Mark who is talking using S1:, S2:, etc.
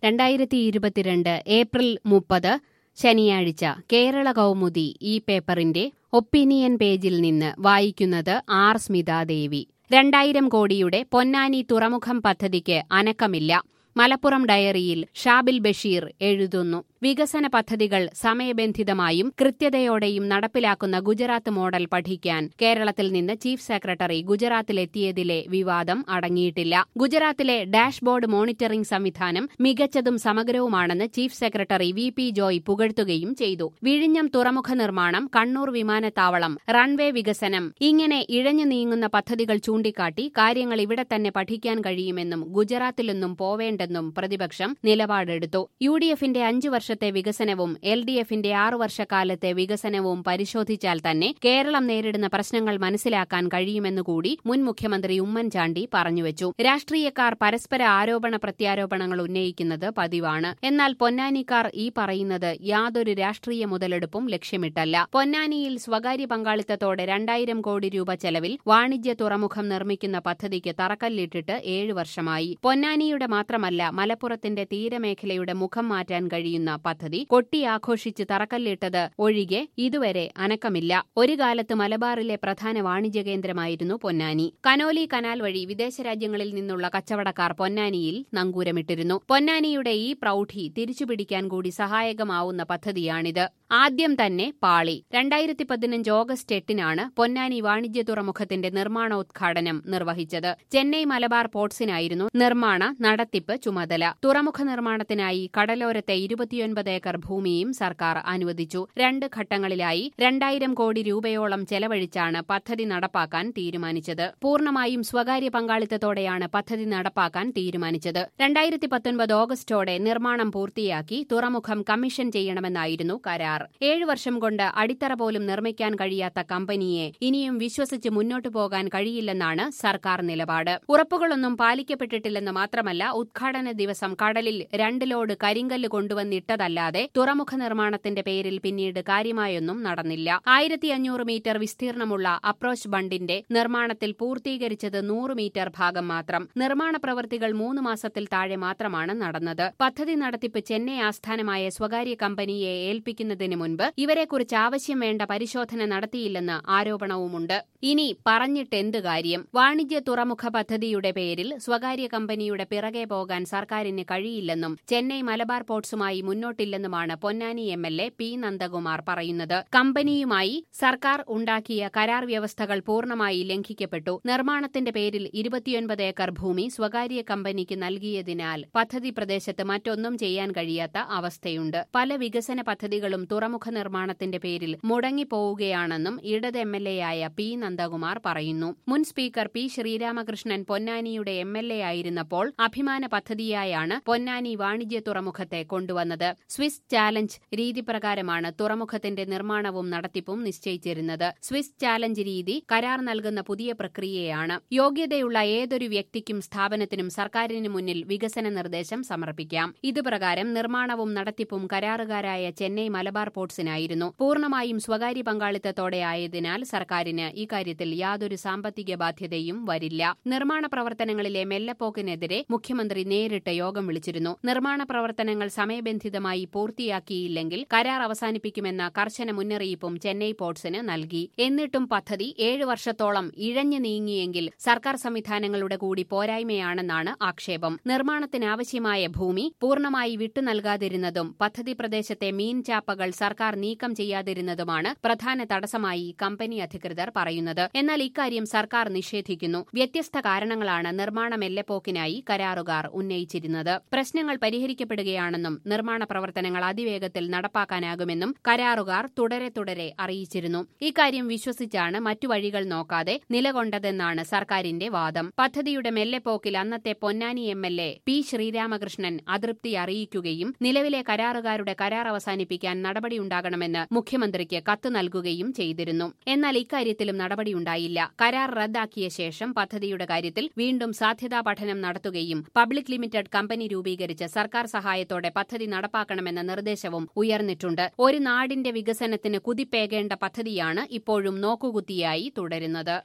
S1: രണ്ടായിരത്തി ഇരുപത്തിരണ്ട് ഏപ്രിൽ മുപ്പത് ശനിയാഴ്ച കേരള കൗമുദി ഈ പേപ്പറിന്റെ ഒപ്പീനിയൻ പേജിൽ നിന്ന് വായിക്കുന്നത് ആർ സ്മിതാദേവി രണ്ടായിരം കോടിയുടെ പൊന്നാനി തുറമുഖം പദ്ധതിക്ക് അനക്കമില്ല മലപ്പുറം ഡയറിയിൽ ഷാബിൽ ബഷീർ എഴുതുന്നു വികസന പദ്ധതികൾ സമയബന്ധിതമായും കൃത്യതയോടെയും നടപ്പിലാക്കുന്ന ഗുജറാത്ത് മോഡൽ പഠിക്കാൻ കേരളത്തിൽ നിന്ന് ചീഫ് സെക്രട്ടറി ഗുജറാത്തിലെത്തിയതിലെ വിവാദം അടങ്ങിയിട്ടില്ല ഗുജറാത്തിലെ ഡാഷ്ബോർഡ് മോണിറ്ററിംഗ് സംവിധാനം മികച്ചതും സമഗ്രവുമാണെന്ന് chief secretary V P Joy പുകഴ്ത്തുകയും ചെയ്തു വിഴിഞ്ഞം തുറമുഖ നിർമ്മാണം കണ്ണൂർ വിമാനത്താവളം റൺവേ വികസനം ഇങ്ങനെ ഇഴഞ്ഞു നീങ്ങുന്ന പദ്ധതികൾ ചൂണ്ടിക്കാട്ടി കാര്യങ്ങൾ ഇവിടെ തന്നെ പഠിക്കാൻ കഴിയുമെന്നും ഗുജറാത്തിലൊന്നും പോവേണ്ടെന്നും പ്രതിപക്ഷം നിലപാടെടുത്തു യു ഡി എഫിന്റെ അഞ്ചു വർഷത്തെ വികസനവും എൽ ഡി എഫിന്റെ ആറു വർഷക്കാലത്തെ വികസനവും പരിശോധിച്ചാൽ തന്നെ കേരളം നേരിടുന്ന പ്രശ്നങ്ങൾ മനസ്സിലാക്കാൻ കഴിയുമെന്നുകൂടി മുൻ മുഖ്യമന്ത്രി ഉമ്മൻചാണ്ടി പറഞ്ഞുവച്ചു രാഷ്ട്രീയക്കാർ പരസ്പര ആരോപണ പ്രത്യാരോപണങ്ങൾ ഉന്നയിക്കുന്നത് പതിവാണ് എന്നാൽ പൊന്നാനിക്കാർ ഈ പറയുന്നത് യാതൊരു രാഷ്ട്രീയ മുതലെടുപ്പും ലക്ഷ്യമിട്ടല്ല പൊന്നാനിയിൽ സ്വകാര്യ പങ്കാളിത്തത്തോടെ രണ്ടായിരം കോടി രൂപ ചെലവിൽ വാണിജ്യ തുറമുഖം നിർമ്മിക്കുന്ന പദ്ധതിക്ക് തറക്കല്ലിട്ടിട്ട് ഏഴു വർഷമായി പൊന്നാനിയുടെ മാത്രമല്ല മലപ്പുറത്തിന്റെ തീരമേഖലയുടെ മുഖം മാറ്റാൻ കഴിയുന്ന പദ്ധതി കൊട്ടിയാഘോഷിച്ച് തറക്കല്ലിട്ടത് ഒഴികെ ഇതുവരെ അനക്കമില്ല ഒരു കാലത്ത് മലബാറിലെ പ്രധാന വാണിജ്യ കേന്ദ്രമായിരുന്നു പൊന്നാനി കനോലി കനാൽ വഴി വിദേശ രാജ്യങ്ങളിൽ നിന്നുള്ള കച്ചവടക്കാർ പൊന്നാനിയിൽ നങ്കൂരമിട്ടിരുന്നു പൊന്നാനിയുടെ ഈ പ്രൌഢി തിരിച്ചുപിടിക്കാൻ കൂടി സഹായകമാവുന്ന പദ്ധതിയാണിത് ആദ്യം തന്നെ പാളി രണ്ടായിരത്തി പതിനഞ്ച് ഓഗസ്റ്റ് എട്ടിനാണ് പൊന്നാനി വാണിജ്യ തുറമുഖത്തിന്റെ നിർമ്മാണോദ്ഘാടനം നിർവഹിച്ചത് ചെന്നൈ മലബാർ പോർട്സിനായിരുന്നു നിർമ്മാണ നടത്തിപ്പ് ചുമതല തുറമുഖ നിർമ്മാണത്തിനായി കടലോരത്തെ ഇരുപത്തിയൊൻപത് ഏക്കർ ഭൂമിയും സർക്കാർ അനുവദിച്ചു രണ്ട് ഘട്ടങ്ങളിലായി രണ്ടായിരം കോടി രൂപയോളം ചെലവഴിച്ചാണ് പദ്ധതി നടപ്പാക്കാൻ തീരുമാനിച്ചത് പൂർണ്ണമായും സ്വകാര്യ പങ്കാളിത്തത്തോടെയാണ് പദ്ധതി നടപ്പാക്കാൻ തീരുമാനിച്ചത് രണ്ടായിരത്തി പത്തൊൻപത് ഓഗസ്റ്റോടെ നിർമ്മാണം പൂർത്തിയാക്കി തുറമുഖം കമ്മീഷൻ ചെയ്യണമെന്നായിരുന്നു കരാർ ഏഴു വർഷം കൊണ്ട് അടിത്തറ പോലും നിർമ്മിക്കാൻ കഴിയാത്ത കമ്പനിയെ ഇനിയും വിശ്വസിച്ച് മുന്നോട്ടു പോകാൻ കഴിയില്ലെന്നാണ് സർക്കാർ നിലപാട് ഉറപ്പുകളൊന്നും പാലിക്കപ്പെട്ടിട്ടില്ലെന്ന് മാത്രമല്ല ഉദ്ഘാടന ദിവസം കടലിൽ രണ്ട് ലോഡ് കരിങ്കല്ല് കൊണ്ടുവന്നിട്ടതല്ലാതെ തുറമുഖ നിർമ്മാണത്തിന്റെ പേരിൽ പിന്നീട് കാര്യമായൊന്നും നടന്നില്ല ആയിരത്തി അഞ്ഞൂറ് മീറ്റർ വിസ്തീർണമുള്ള അപ്രോച്ച് ബണ്ടിന്റെ നിർമ്മാണത്തിൽ പൂർത്തീകരിച്ചത് നൂറ് മീറ്റർ ഭാഗം മാത്രം നിർമ്മാണ പ്രവൃത്തികൾ മൂന്ന് മാസത്തിൽ താഴെ മാത്രമാണ് നടന്നത് പദ്ധതി നടത്തിപ്പ് ചെന്നൈ ആസ്ഥാനമായ സ്വകാര്യ കമ്പനിയെ ഏൽപ്പിക്കുന്നതിന് മുൻപ് ഇവരെക്കുറിച്ച് ആവശ്യം വേണ്ട പരിശോധന നടത്തിയില്ലെന്ന് ആരോപണവുമുണ്ട് ഇനി പറഞ്ഞിട്ടെന്ത് കാര്യം വാണിജ്യ തുറമുഖ പദ്ധതിയുടെ പേരിൽ സ്വകാര്യ കമ്പനിയുടെ പിറകെ പോകാൻ സർക്കാരിന് കഴിയില്ലെന്നും ചെന്നൈ മലബാർ പോർട്സുമായി മുന്നോട്ടില്ലെന്നുമാണ് Ponnani M L A P Nandakumar പറയുന്നത് കമ്പനിയുമായി സർക്കാർ ഉണ്ടാക്കിയ കരാർ വ്യവസ്ഥകൾ പൂർണ്ണമായി ലംഘിക്കപ്പെട്ടു നിർമ്മാണത്തിന്റെ പേരിൽ ഇരുപത്തിയൊൻപത് ഏക്കർ ഭൂമി സ്വകാര്യ കമ്പനിക്ക് നൽകിയതിനാൽ പദ്ധതി പ്രദേശത്ത് മറ്റൊന്നും ചെയ്യാൻ കഴിയാത്ത അവസ്ഥയുണ്ട് പല വികസന പദ്ധതികളും തുറമുഖ നിർമ്മാണത്തിന്റെ പേരിൽ മുടങ്ങിപ്പോവുകയാണെന്നും ഇടത് എം എൽ എ ആയ പി നന്ദകുമാർ പറയുന്നു മുൻ സ്പീക്കർ പി ശ്രീരാമകൃഷ്ണൻ പൊന്നാനിയുടെ എം എൽ എ ആയിരുന്നപ്പോൾ അഭിമാന പദ്ധതിയായാണ് പൊന്നാനി വാണിജ്യ തുറമുഖത്തെ കൊണ്ടുവന്നത് സ്വിസ് ചാലഞ്ച് രീതി പ്രകാരമാണ് തുറമുഖത്തിന്റെ നിർമ്മാണവും നടത്തിപ്പും നിശ്ചയിച്ചിരുന്നത് സ്വിസ് ചാലഞ്ച് രീതി കരാർ നൽകുന്ന പുതിയ പ്രക്രിയയാണ് യോഗ്യതയുള്ള ഏതൊരു വ്യക്തിക്കും സ്ഥാപനത്തിനും സർക്കാരിന് മുന്നിൽ വികസന നിർദ്ദേശം സമർപ്പിക്കാം ഇതുപ്രകാരം നിർമ്മാണവും നടത്തിപ്പും കരാറുകാരായ ചെന്നൈ മലബാർ പോർട്സിനായിരുന്നു പൂർണ്ണമായും സ്വകാര്യ പങ്കാളിത്തത്തോടെ ആയതിനാൽ സർക്കാരിന് ഇക്കാര്യത്തിൽ യാതൊരു സാമ്പത്തിക ബാധ്യതയും വരില്ല നിർമ്മാണ പ്രവർത്തനങ്ങളിലെ മെല്ലപ്പോക്കിനെതിരെ മുഖ്യമന്ത്രി നേരിട്ട് യോഗം വിളിച്ചിരുന്നു നിർമ്മാണ പ്രവർത്തനങ്ങൾ സമയബന്ധിതമായി പൂർത്തിയാക്കിയില്ലെങ്കിൽ കരാർ അവസാനിപ്പിക്കുമെന്ന കർശന മുന്നറിയിപ്പും ചെന്നൈ പോർട്സിന് നൽകി എന്നിട്ടും പദ്ധതി ഏഴ് വർഷത്തോളം ഇഴഞ്ഞു നീങ്ങിയെങ്കിൽ സർക്കാർ സംവിധാനങ്ങളുടെ കൂടി പോരായ്മയാണെന്നാണ് ആക്ഷേപം നിർമ്മാണത്തിനാവശ്യമായ ഭൂമി പൂർണ്ണമായി വിട്ടു നൽകാതിരുന്നതും പദ്ധതി പ്രദേശത്തെ മീൻ ചാപ്പകൾ സർക്കാർ നീക്കം ചെയ്യാതിരുന്നതുമാണ് പ്രധാന തടസ്സമായി കമ്പനി അധികൃതർ പറയുന്നത് എന്നാൽ ഇക്കാര്യം സർക്കാർ നിഷേധിക്കുന്നു വ്യത്യസ്ത കാരണങ്ങളാണ് നിർമ്മാണ മെല്ലെപ്പോക്കിനായി കരാറുകാർ ഉന്നയിച്ചിരുന്നത് പ്രശ്നങ്ങൾ പരിഹരിക്കപ്പെടുകയാണെന്നും നിർമ്മാണ പ്രവർത്തനങ്ങൾ അതിവേഗത്തിൽ നടപ്പാക്കാനാകുമെന്നും കരാറുകാർ തുടരെ തുടരെ അറിയിച്ചിരുന്നു ഇക്കാര്യം വിശ്വസിച്ചാണ് മറ്റു വഴികൾ നോക്കാതെ നിലകൊണ്ടതെന്നാണ് സർക്കാരിന്റെ വാദം പദ്ധതിയുടെ മെല്ലെപ്പോക്കിൽ അന്നത്തെ Ponnani M L A P Sreeramakrishnan അതൃപ്തി അറിയിക്കുകയും നിലവിലെ കരാറുകാരുടെ കരാർ അവസാനിപ്പിക്കാൻ നടപടിയുണ്ടാകണമെന്ന് മുഖ്യമന്ത്രിക്ക് കത്ത് നൽകുകയും ചെയ്തിരുന്നു എന്നാൽ ഇക്കാര്യത്തിലും നടപടിയുണ്ടായില്ല കരാർ റദ്ദാക്കിയ ശേഷം പദ്ധതിയുടെ കാര്യത്തിൽ വീണ്ടും സാധ്യതാ പഠനം നടത്തുകയും പബ്ലിക് ലിമിറ്റഡ് കമ്പനി രൂപീകരിച്ച് സർക്കാർ സഹായത്തോടെ പദ്ധതി നടപ്പാക്കണമെന്ന നിർദ്ദേശവും ഉയർന്നിട്ടുണ്ട് ഒരു നാടിന്റെ വികസനത്തിന് കുതിപ്പേകേണ്ട പദ്ധതിയാണ് ഇപ്പോഴും നോക്കുകുത്തിയായി തുടരുന്നത്